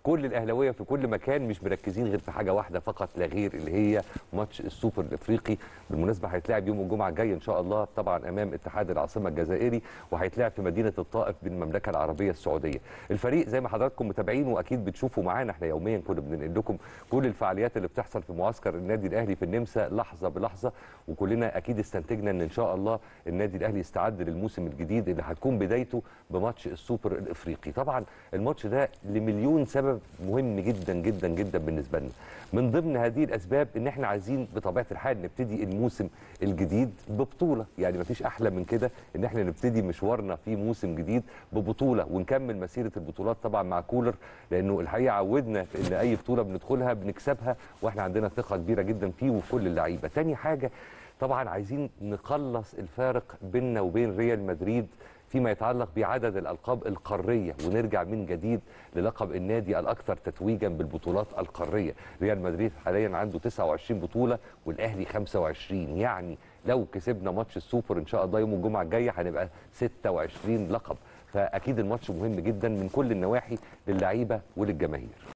كل الاهلاويه في كل مكان مش مركزين غير في حاجه واحده فقط لا غير اللي هي ماتش السوبر الافريقي بالمناسبه هيتلعب يوم الجمعه الجاي ان شاء الله طبعا امام اتحاد العاصمه الجزائري وهيتلعب في مدينه الطائف بالمملكه العربيه السعوديه الفريق زي ما حضراتكم متابعين واكيد بتشوفوا معانا احنا يوميا كنا بننقل لكم كل الفعاليات اللي بتحصل في معسكر النادي الاهلي في النمسا لحظه بلحظه وكلنا اكيد استنتجنا ان ان شاء الله النادي الاهلي يستعد للموسم الجديد اللي هتكون بدايته بماتش السوبر الافريقي طبعا الماتش ده لمليون سبب مهم جدا جدا جدا بالنسبه لنا من ضمن هذه الاسباب ان احنا عايزين بطبيعه الحال نبتدي الموسم الجديد ببطوله يعني مفيش احلى من كده ان احنا نبتدي مشوارنا في موسم جديد ببطوله ونكمل مسيره البطولات طبعا مع كولر لانه الحقيقه عودنا في ان اي بطوله بندخلها بنكسبها واحنا عندنا ثقه كبيره جدا فيه وفي كل اللعيبه تاني حاجه طبعا عايزين نقلص الفارق بيننا وبين ريال مدريد فيما يتعلق بعدد الالقاب القاريه ونرجع من جديد للقب النادي الاكثر تتويجا بالبطولات القاريه ريال مدريد حاليا عنده 29 بطوله والاهلي 25 يعني لو كسبنا ماتش السوبر ان شاء الله يوم الجمعه الجايه هنبقى 26 لقب فاكيد الماتش مهم جدا من كل النواحي للعيبه وللجماهير